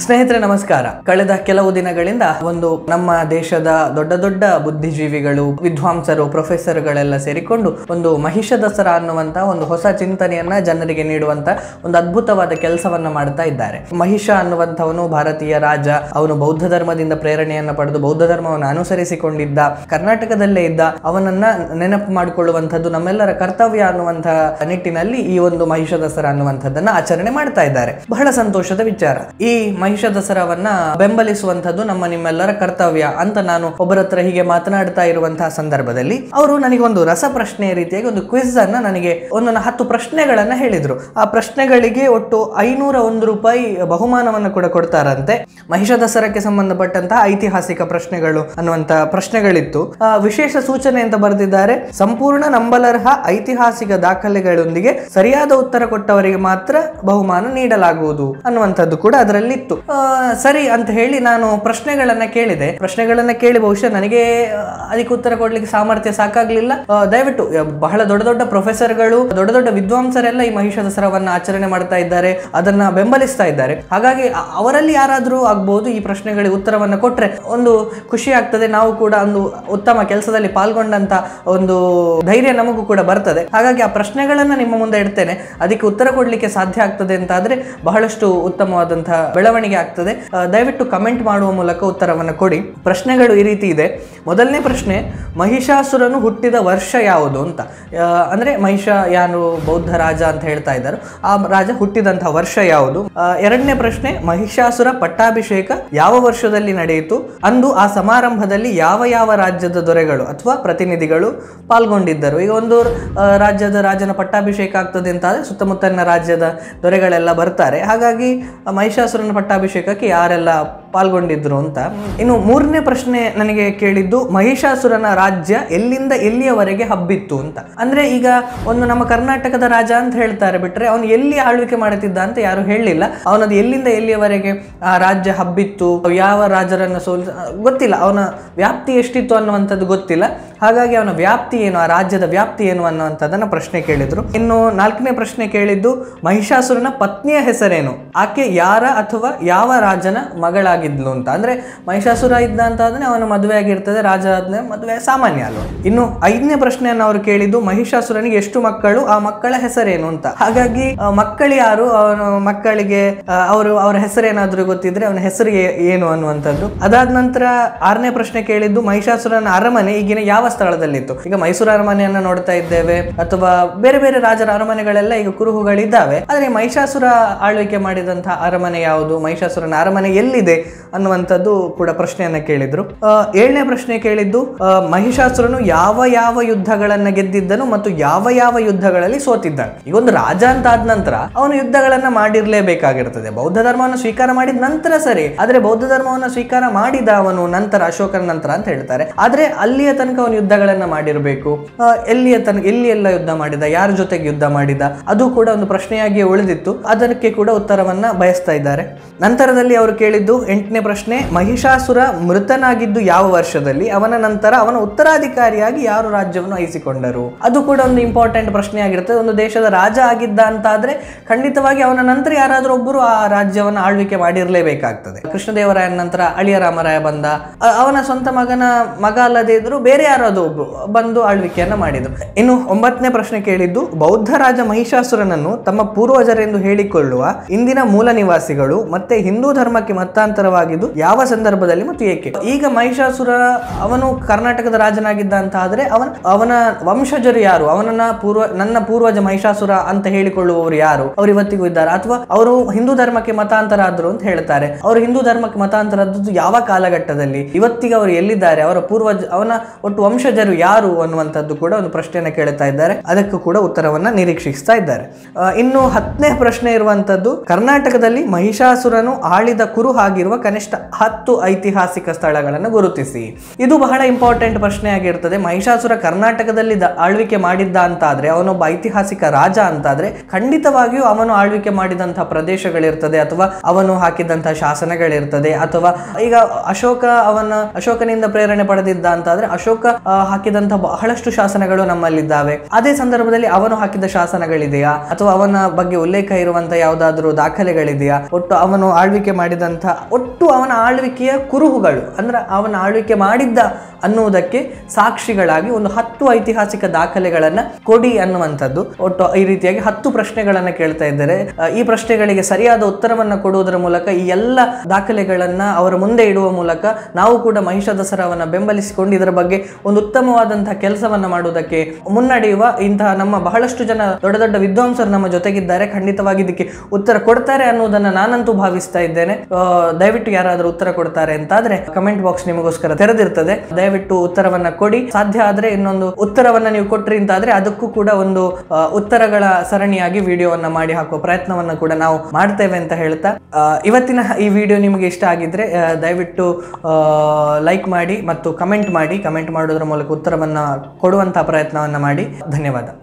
ಸ್ನೇಹಿತರೆ ನಮಸ್ಕಾರ ಕಳೆದ ಕೆಲವು ದಿನಗಳಿಂದ ಒಂದು ನಮ್ಮ ದೇಶದ ದೊಡ್ಡ ದೊಡ್ಡ ಬುದ್ಧಿಜೀವಿಗಳು ವಿದ್ವಾಂಸರು ಪ್ರೊಫೆಸರ್ಗಳೆಲ್ಲ ಸೇರಿಕೊಂಡು ಒಂದು ಮಹಿಷ ದಸರಾ ಅನ್ನುವಂತ ಒಂದು ಹೊಸ ಚಿಂತನೆಯನ್ನ ಜನರಿಗೆ ನೀಡುವಂತ ಒಂದು ಅದ್ಭುತವಾದ ಕೆಲಸವನ್ನ ಮಾಡ್ತಾ ಇದ್ದಾರೆ ಮಹಿಷ ಅನ್ನುವಂಥವನು ಭಾರತೀಯ ರಾಜ ಅವನು ಬೌದ್ಧ ಧರ್ಮದಿಂದ ಪ್ರೇರಣೆಯನ್ನ ಪಡೆದು ಬೌದ್ಧ ಧರ್ಮವನ್ನು ಅನುಸರಿಸಿಕೊಂಡಿದ್ದ ಕರ್ನಾಟಕದಲ್ಲೇ ಇದ್ದ ಅವನನ್ನ ನೆನಪು ಮಾಡಿಕೊಳ್ಳುವಂಥದ್ದು ನಮ್ಮೆಲ್ಲರ ಕರ್ತವ್ಯ ಅನ್ನುವಂತಹ ನಿಟ್ಟಿನಲ್ಲಿ ಈ ಒಂದು ಮಹಿಷ ದಸರಾ ಅನ್ನುವಂಥದ್ದನ್ನ ಆಚರಣೆ ಮಾಡ್ತಾ ಇದ್ದಾರೆ ಬಹಳ ಸಂತೋಷದ ವಿಚಾರ ಈ ಮಹಿಷ ದಸರಾವನ್ನ ಬೆಂಬಲಿಸುವಂಥದ್ದು ನಮ್ಮ ನಿಮ್ಮೆಲ್ಲರ ಕರ್ತವ್ಯ ಅಂತ ನಾನು ಒಬ್ಬರ ಹತ್ರ ಹೀಗೆ ಮಾತನಾಡ್ತಾ ಇರುವಂತಹ ಸಂದರ್ಭದಲ್ಲಿ ಅವರು ನನಗೆ ಒಂದು ರಸಪ್ರಶ್ನೆಯ ರೀತಿಯಾಗಿ ಒಂದು ಕ್ವಿಜ್ ಅನ್ನ ನನಗೆ ಒಂದು ಹತ್ತು ಪ್ರಶ್ನೆಗಳನ್ನ ಹೇಳಿದ್ರು ಆ ಪ್ರಶ್ನೆಗಳಿಗೆ ಒಟ್ಟು ಐನೂರ ಒಂದು ರೂಪಾಯಿ ಬಹುಮಾನವನ್ನು ಕೂಡ ಕೊಡ್ತಾರಂತೆ ಮಹಿಷ ದಸರಾಕ್ಕೆ ಸಂಬಂಧಪಟ್ಟಂತಹ ಐತಿಹಾಸಿಕ ಪ್ರಶ್ನೆಗಳು ಅನ್ನುವಂತ ಪ್ರಶ್ನೆಗಳಿತ್ತು ಆ, ವಿಶೇಷ ಸೂಚನೆ ಅಂತ ಬರೆದಿದ್ದಾರೆ ಸಂಪೂರ್ಣ ನಂಬಲರ್ಹ ಐತಿಹಾಸಿಕ ದಾಖಲೆಗಳೊಂದಿಗೆ ಸರಿಯಾದ ಉತ್ತರ ಕೊಟ್ಟವರಿಗೆ ಮಾತ್ರ ಬಹುಮಾನ ನೀಡಲಾಗುವುದು ಅನ್ನುವಂಥದ್ದು ಕೂಡ ಅದರಲ್ಲಿತ್ತು ಆ, ಸರಿ ಅಂತ ಹೇಳಿ ನಾನು ಪ್ರಶ್ನೆಗಳನ್ನ ಕೇಳಿದೆ ಪ್ರಶ್ನೆಗಳನ್ನ ಕೇಳಿ ಬಹುಶಃ ನನಗೆ ಆ, ಅದಕ್ಕೆ ಉತ್ತರ ಕೊಡ್ಲಿಕ್ಕೆ ಸಾಮರ್ಥ್ಯ ಸಾಕಾಗ್ಲಿಲ್ಲ ಆ, ದಯವಿಟ್ಟು ಆ, ಬಹಳ ದೊಡ್ಡ ದೊಡ್ಡ ಪ್ರೊಫೆಸರ್ಗಳು ದೊಡ್ಡ ದೊಡ್ಡ ವಿದ್ವಾಂಸರೆಲ್ಲ ಈ ಮಹಿಷ ದಸರಾವನ್ನ ಆಚರಣೆ ಮಾಡ್ತಾ ಇದ್ದಾರೆ ಅದನ್ನ ಬೆಂಬಲಿಸ್ತಾ ಇದ್ದಾರೆ ಹಾಗಾಗಿ ಅ- ಅವರಲ್ಲಿ ಯಾರಾದ್ರೂ ಆಗ್ಬಹುದು ಈ ಪ್ರಶ್ನೆಗಳಿಗೆ ಉತ್ತರವನ್ನ ಕೊಟ್ರೆ ಒಂದು ಖುಷಿ ಆಗ್ತದೆ ನಾವು ಕೂಡ ಒಂದು ಉತ್ತಮ ಕೆಲಸದಲ್ಲಿ ಪಾಲ್ಗೊಂಡಂತ ಒಂದು ಧೈರ್ಯ ನಮಗೂ ಕೂಡ ಬರ್ತದೆ ಹಾಗಾಗಿ ಆ ಪ್ರಶ್ನೆಗಳನ್ನ ನಿಮ್ಮ ಮುಂದೆ ಇಡ್ತೇನೆ ಅದಕ್ಕೆ ಉತ್ತರ ಕೊಡ್ಲಿಕ್ಕೆ ಸಾಧ್ಯ ಆಗ್ತದೆ ಅಂತ ಆದ್ರೆ ಬಹಳಷ್ಟು ಉತ್ತಮವಾದಂತಹ ಬೆಳವಣಿಗೆ ಆಗ್ತದೆ ಆ, ದಯವಿಟ್ಟು ಕಮೆಂಟ್ ಮಾಡುವ ಮೂಲಕ ಉತ್ತರವನ್ನು ಕೊಡಿ ಪ್ರಶ್ನೆಗಳು ಈ ರೀತಿ ಇದೆ ಮೊದಲನೇ ಪ್ರಶ್ನೆ ಮಹಿಷಾಸುರನು ಹುಟ್ಟಿದ ವರ್ಷ ಯಾವುದು ಅಂತ ಆ, ಅಂದ್ರೆ ಮಹಿಷ ಯಾರು ಬೌದ್ಧ ರಾಜ ಅಂತ ಹೇಳ್ತಾ ಇದ್ದಾರೆ ಆ ರಾಜ ಹುಟ್ಟಿದಂತಹ ವರ್ಷ ಯಾವುದು ಆ, ಎರಡನೇ ಪ್ರಶ್ನೆ ಮಹಿಷಾಸುರ ಪಟ್ಟಾಭಿಷೇಕ ಯಾವ ವರ್ಷದಲ್ಲಿ ನಡೆಯಿತು ಅಂದು ಆ ಸಮಾರಂಭದಲ್ಲಿ ಯಾವ ಯಾವ ರಾಜ್ಯದ ದೊರೆಗಳು ಅಥವಾ ಪ್ರತಿನಿಧಿಗಳು ಪಾಲ್ಗೊಂಡಿದ್ದರು ಈಗ ಒಂದು ಆ, ರಾಜ್ಯದ ರಾಜನ ಪಟ್ಟಾಭಿಷೇಕ ಆಗ್ತದೆ ಅಂತ ಆದ್ರೆ ಸುತ್ತಮುತ್ತಲಿನ ರಾಜ್ಯದ ದೊರೆಗಳೆಲ್ಲ ಬರ್ತಾರೆ ಹಾಗಾಗಿ ಆ ಮಹಿಷಾಸುರನ ಪಟ್ಟಾಭಿಷೇಕಕ್ಕೆ ಯಾರೆಲ್ಲ ಪಾಲ್ಗೊಂಡಿದ್ರು ಅಂತ ಇನ್ನು ಮೂರನೇ ಪ್ರಶ್ನೆ ನನಗೆ ಕೇಳಿದ್ದು ಮಹಿಷಾಸುರನ ರಾಜ್ಯ ಎಲ್ಲಿಂದ ಎಲ್ಲಿಯವರೆಗೆ ಹಬ್ಬಿತ್ತು ಅಂತ ಅಂದ್ರೆ ಈಗ ಒಂದು ನಮ್ಮ ಕರ್ನಾಟಕದ ರಾಜ ಅಂತ ಹೇಳ್ತಾರೆ ಬಿಟ್ರೆ ಅವನು ಎಲ್ಲಿ ಆಳ್ವಿಕೆ ಮಾಡುತ್ತಿದ್ದ ಅಂತ ಯಾರು ಹೇಳಲಿಲ್ಲ ಅವನದು ಎಲ್ಲಿಂದ ಎಲ್ಲಿಯವರೆಗೆ ಆ ರಾಜ್ಯ ಹಬ್ಬಿತ್ತು ಯಾವ ರಾಜರನ್ನ ಸೋಲ್ ಗೊತ್ತಿಲ್ಲ ಅವನ ವ್ಯಾಪ್ತಿ ಎಷ್ಟಿತ್ತು ಅನ್ನುವಂಥದ್ದು ಗೊತ್ತಿಲ್ಲ ಹಾಗಾಗಿ ಅವನ ವ್ಯಾಪ್ತಿ ಏನು ಆ ರಾಜ್ಯದ ವ್ಯಾಪ್ತಿ ಏನು ಅನ್ನುವಂಥದ್ದನ್ನ ಪ್ರಶ್ನೆ ಕೇಳಿದ್ರು ಇನ್ನು ನಾಲ್ಕನೇ ಪ್ರಶ್ನೆ ಕೇಳಿದ್ದು ಮಹಿಷಾಸುರನ ಪತ್ನಿಯ ಹೆಸರೇನು ಆಕೆ ಯಾರ ಅಥವಾ ಯಾವ ರಾಜನ ಮಗಳಾಗಿದ್ಲು ಅಂತ ಅಂದ್ರೆ ಮಹಿಷಾಸುರ ಇದ್ದ ಅಂತ ಆದ್ರೆ ಅವನ ಮದುವೆ ಆಗಿರ್ತದೆ ರಾಜ ಆದ್ಮೇಲೆ ಮದುವೆ ಸಾಮಾನ್ಯ ಅಲ್ವಾ ಇನ್ನು ಐದನೇ ಪ್ರಶ್ನೆಯನ್ನು ಅವರು ಕೇಳಿದ್ದು ಮಹಿಷಾಸುರನಿಗೆ ಎಷ್ಟು ಮಕ್ಕಳು ಆ ಮಕ್ಕಳ ಹೆಸರೇನು ಅಂತ ಹಾಗಾಗಿ ಆ, ಮಕ್ಕಳು ಯಾರು ಅವನು ಮಕ್ಕಳಿಗೆ ಆ, ಅವರು ಅವರ ಹೆಸರೇನಾದ್ರೂ ಗೊತ್ತಿದ್ರೆ ಅವನ ಹೆಸರಿಗೆ ಏನು ಅನ್ನುವಂಥದ್ದು ಅದಾದ ನಂತರ ಆರನೇ ಪ್ರಶ್ನೆ ಕೇಳಿದ್ದು ಮಹಿಷಾಸುರನ ಅರಮನೆ ಈಗಿನ ಯಾವ ಸ್ಥಳದಲ್ಲಿತ್ತು ಈಗ ಮೈಸೂರು ಅರಮನೆಯನ್ನ ನೋಡ್ತಾ ಇದ್ದೇವೆ ಅಥವಾ ಬೇರೆ ಬೇರೆ ರಾಜರ ಅರಮನೆಗಳೆಲ್ಲ ಈಗ ಕುರುಹುಗಳಿದ್ದಾವೆ ಆದ್ರೆ ಮಹಿಷಾಸುರ ಆಳ್ವಿಕೆ ಮಾಡಿದಂತಹ ಅರಮನೆ ಯಾವುದು ಮಹಿಷಾಸುರನ ಅರಮನೆ ಎಲ್ಲಿದೆ ಅನ್ನುವಂಥದ್ದು ಕೂಡ ಪ್ರಶ್ನೆಯನ್ನ ಕೇಳಿದ್ರು ಆ, ಏಳನೇ ಪ್ರಶ್ನೆ ಕೇಳಿದ್ದು ಆ, ಮಹಿಷಾಸುರನು ಯಾವ ಯಾವ ಯುದ್ಧಗಳನ್ನ ಗೆದ್ದಿದ್ದನು ಮತ್ತು ಯಾವ ಯಾವ ಯುದ್ಧಗಳಲ್ಲಿ ಸೋತಿದ್ದಾನೆ ಈಗ ಒಂದು ರಾಜ ಅಂತ ಆದ ನಂತರ ಅವನು ಯುದ್ಧಗಳನ್ನ ಮಾಡಿರ್ಲೇಬೇಕಾಗಿರ್ತದೆ ಬೌದ್ಧ ಧರ್ಮವನ್ನು ಸ್ವೀಕಾರ ಮಾಡಿದ ನಂತರ ಸರಿ ಆದ್ರೆ ಬೌದ್ಧ ಧರ್ಮವನ್ನು ಸ್ವೀಕಾರ ಮಾಡಿದ ಅವನು ನಂತರ ಅಶೋಕನ ನಂತರ ಅಂತ ಹೇಳ್ತಾರೆ ಆದ್ರೆ ಅಲ್ಲಿಯ ತನಕ ಅವನು ಯುದ್ಧಗಳನ್ನ ಮಾಡಿರಬೇಕು ಆ, ಎಲ್ಲಿಯ ತನಕ ಎಲ್ಲಿ ಎಲ್ಲ ಯುದ್ಧ ಮಾಡಿದ ಯಾರ ಜೊತೆಗೆ ಯುದ್ಧ ಮಾಡಿದ ಅದು ಕೂಡ ಒಂದು ಪ್ರಶ್ನೆಯಾಗಿ ಉಳಿದಿತ್ತು ಅದಕ್ಕೆ ಕೂಡ ಉತ್ತರವನ್ನ ಬಯಸ್ತಾ ಇದ್ದಾರೆ ನಂತರದಲ್ಲಿ ಅವರು ಕೇಳಿದ್ದು ಎಂಟನೇ ಪ್ರಶ್ನೆ ಮಹಿಷಾಸುರ ಮೃತನಾಗಿದ್ದು ಯಾವ ವರ್ಷದಲ್ಲಿ ಅವನ ನಂತರ ಅವನ ಉತ್ತರಾಧಿಕಾರಿಯಾಗಿ ಯಾರು ರಾಜ್ಯವನ್ನು ವಹಿಸಿಕೊಂಡರು ಅದು ಕೂಡ ಒಂದು ಇಂಪಾರ್ಟೆಂಟ್ ಪ್ರಶ್ನೆ ಆಗಿರ್ತದೆ ಒಂದು ದೇಶದ ರಾಜ ಆಗಿದ್ದ ಅಂತ ಆದ್ರೆ ಖಂಡಿತವಾಗಿ ಅವನ ನಂತರ ಯಾರಾದ್ರೂ ಒಬ್ಬರು ಆ ರಾಜ್ಯವನ್ನು ಆಳ್ವಿಕೆ ಮಾಡಿರ್ಲೇಬೇಕಾಗ್ತದೆ ಕೃಷ್ಣದೇವರಾಯನ ನಂತರ ಅಳಿಯ ರಾಮರಾಯ ಬಂದ ಅ- ಅವನ ಸ್ವಂತ ಮಗನ ಮಗ ಅಲ್ಲದೆ ಇದ್ರು ಬೇರೆ ಯಾರಾದ್ರೂ ಒಬ್ರು ಬಂದು ಆಳ್ವಿಕೆಯನ್ನ ಮಾಡಿದ್ರು ಇನ್ನು ಒಂಬತ್ತನೇ ಪ್ರಶ್ನೆ ಕೇಳಿದ್ದು ಬೌದ್ಧ ರಾಜ ಮಹಿಷಾಸುರನನ್ನು ತಮ್ಮ ಪೂರ್ವಜರೆಂದು ಹೇಳಿಕೊಳ್ಳುವ ಇಂದಿನ ಮೂಲ ನಿವಾಸಿಗಳು ಮತ್ತೆ ಹಿಂದೂ ಧರ್ಮಕ್ಕೆ ಮತಾಂತರವಾಗಿದ್ದು ಯಾವ ಸಂದರ್ಭದಲ್ಲಿ ಮತ್ತು ಏಕೆ ಈಗ ಮಹಿಷಾಸುರ ಅವನು ಕರ್ನಾಟಕದ ರಾಜನಾಗಿದ್ದ ಅಂತ ಆದ್ರೆ ಅವನ ಅವನ ವಂಶಜರು ಯಾರು ಅವನನ್ನ ಪೂರ್ವ ನನ್ನ ಪೂರ್ವಜ ಮಹಿಷಾಸುರ ಅಂತ ಹೇಳಿಕೊಳ್ಳುವವರು ಯಾರು ಅವ್ರು ಇವತ್ತಿಗೂ ಇದ್ದಾರೆ ಅಥವಾ ಅವರು ಹಿಂದೂ ಧರ್ಮಕ್ಕೆ ಮತಾಂತರ ಆದ್ರು ಅಂತ ಹೇಳ್ತಾರೆ ಅವರು ಹಿಂದೂ ಧರ್ಮಕ್ಕೆ ಮತಾಂತರ ಆದದ್ದು ಯಾವ ಕಾಲಘಟ್ಟದಲ್ಲಿ ಇವತ್ತಿಗೆ ಅವರು ಎಲ್ಲಿದ್ದಾರೆ ಅವರ ಪೂರ್ವಜ ಅವನ ಒಟ್ಟು ವಂಶಜರು ಯಾರು ಅನ್ನುವಂಥದ್ದು ಕೂಡ ಒಂದು ಪ್ರಶ್ನೆಯನ್ನ ಕೇಳ್ತಾ ಇದ್ದಾರೆ ಅದಕ್ಕೂ ಕೂಡ ಉತ್ತರವನ್ನ ನಿರೀಕ್ಷಿಸ್ತಾ ಇದ್ದಾರೆ ಆ, ಇನ್ನು ಹತ್ತನೇ ಪ್ರಶ್ನೆ ಇರುವಂತದ್ದು ಕರ್ನಾಟಕದಲ್ಲಿ ಮಹಿಷಾಸುರನು ಆಳಿದ ಕುರು ಆಗಿರುವ ಕನಿಷ್ಠ ಹತ್ತು ಐತಿಹಾಸಿಕ ಸ್ಥಳಗಳನ್ನು ಗುರುತಿಸಿ ಇದು ಬಹಳ ಇಂಪಾರ್ಟೆಂಟ್ ಪ್ರಶ್ನೆ ಆಗಿರ್ತದೆ ಮಹಿಷಾಸುರ ಕರ್ನಾಟಕದಲ್ಲಿ ದ- ಆಳ್ವಿಕೆ ಮಾಡಿದ್ದ ಅಂತಾದ್ರೆ ಅವನೊಬ್ಬ ಐತಿಹಾಸಿಕ ರಾಜ ಅಂತಾದ್ರೆ ಖಂಡಿತವಾಗಿಯೂ ಅವನು ಆಳ್ವಿಕೆ ಮಾಡಿದಂತಹ ಪ್ರದೇಶಗಳಿರ್ತದೆ ಅಥವಾ ಅವನು ಹಾಕಿದಂತಹ ಶಾಸನಗಳಿರ್ತದೆ ಅಥವಾ ಈಗ ಅಶೋಕ ಅವನ ಅಶೋಕನಿಂದ ಪ್ರೇರಣೆ ಪಡೆದಿದ್ದ ಅಂತಾದ್ರೆ ಅಶೋಕ ಆ, ಹಾಕಿದಂತಹ ಬಹಳಷ್ಟು ಶಾಸನಗಳು ನಮ್ಮಲ್ಲಿದ್ದಾವೆ ಅದೇ ಸಂದರ್ಭದಲ್ಲಿ ಅವನು ಹಾಕಿದ ಶಾಸನಗಳಿದೆಯಾ ಅಥವಾ ಅವನ ಬಗ್ಗೆ ಉಲ್ಲೇಖ ಇರುವಂತಹ ಯಾವುದಾದ್ರೂ ದಾಖಲೆಗಳಿದೆಯಾ ಒಟ್ಟು ಅವನು ಆಳ್ವಿಕೆ ಮಾಡಿದಂಥ ಒಟ್ಟು ಅವನ ಆಳ್ವಿಕೆಯ ಕುರುಹುಗಳು ಅಂದ್ರೆ ಅವನ ಆಳ್ವಿಕೆ ಮಾಡಿದ್ದ ಅನ್ನುವುದಕ್ಕೆ ಸಾಕ್ಷಿಗಳಾಗಿ ಒಂದು ಹತ್ತು ಐತಿಹಾಸಿಕ ದಾಖಲೆಗಳನ್ನ ಕೊಡಿ ಅನ್ನುವಂಥದ್ದು ಒಟ್ಟು ಈ ರೀತಿಯಾಗಿ ಹತ್ತು ಪ್ರಶ್ನೆಗಳನ್ನ ಕೇಳ್ತಾ ಇದ್ದಾರೆ ಆ, ಈ ಪ್ರಶ್ನೆಗಳಿಗೆ ಸರಿಯಾದ ಉತ್ತರವನ್ನ ಕೊಡುವುದರ ಮೂಲಕ ಈ ಎಲ್ಲ ದಾಖಲೆಗಳನ್ನ ಅವರ ಮುಂದೆ ಇಡುವ ಮೂಲಕ ನಾವು ಕೂಡ ಮಹಿಷ ದಸರಾವನ್ನ ಬೆಂಬಲಿಸಿಕೊಂಡು ಇದರ ಬಗ್ಗೆ ಒಂದು ಉತ್ತಮವಾದಂತಹ ಕೆಲಸವನ್ನ ಮಾಡುವುದಕ್ಕೆ ಮುನ್ನಡೆಯುವ ಇಂತಹ ನಮ್ಮ ಬಹಳಷ್ಟು ಜನ ದೊಡ್ಡ ದೊಡ್ಡ ವಿದ್ವಾಂಸರು ನಮ್ಮ ಜೊತೆಗಿದ್ದಾರೆ ಖಂಡಿತವಾಗಿ ಇದಕ್ಕೆ ಉತ್ತರ ಕೊಡ್ತಾರೆ ಅನ್ನೋದನ್ನ ನಾನಂತೂ ಭಾವಿಸ್ತಾ ಇದ್ದೇನೆ ಆ, ದಯವಿಟ್ಟು ಯಾರಾದರೂ ಉತ್ತರ ಕೊಡ್ತಾರೆ ಅಂತಾದ್ರೆ ಕಮೆಂಟ್ ಬಾಕ್ಸ್ ನಿಮಗೋಸ್ಕರ ತೆರೆದಿರ್ತದೆ ದಯವಿಟ್ಟು ಉತ್ತರವನ್ನ ಕೊಡಿ ಸಾಧ್ಯ ಆದ್ರೆ ಇನ್ನೊಂದು ಉತ್ತರವನ್ನ ನೀವು ಕೊಟ್ರಿ ಅಂತಾದ್ರೆ ಅದಕ್ಕೂ ಕೂಡ ಒಂದು ಆ, ಉತ್ತರಗಳ ಸರಣಿಯಾಗಿ ವಿಡಿಯೋವನ್ನ ಮಾಡಿ ಹಾಕುವ ಪ್ರಯತ್ನವನ್ನ ಕೂಡ ನಾವು ಮಾಡ್ತೇವೆ ಅಂತ ಹೇಳ್ತಾ ಆ, ಇವತ್ತಿನ ಈ ವಿಡಿಯೋ ನಿಮಗೆ ಇಷ್ಟ ಆಗಿದ್ರೆ ಆ, ದಯವಿಟ್ಟು ಲೈಕ್ ಮಾಡಿ ಮತ್ತು ಕಮೆಂಟ್ ಮಾಡಿ ಕಮೆಂಟ್ ಮಾಡೋದ್ರ ಮೂಲಕ ಉತ್ತರವನ್ನ ಕೊಡುವಂತಹ ಪ್ರಯತ್ನವನ್ನ ಮಾಡಿ ಧನ್ಯವಾದ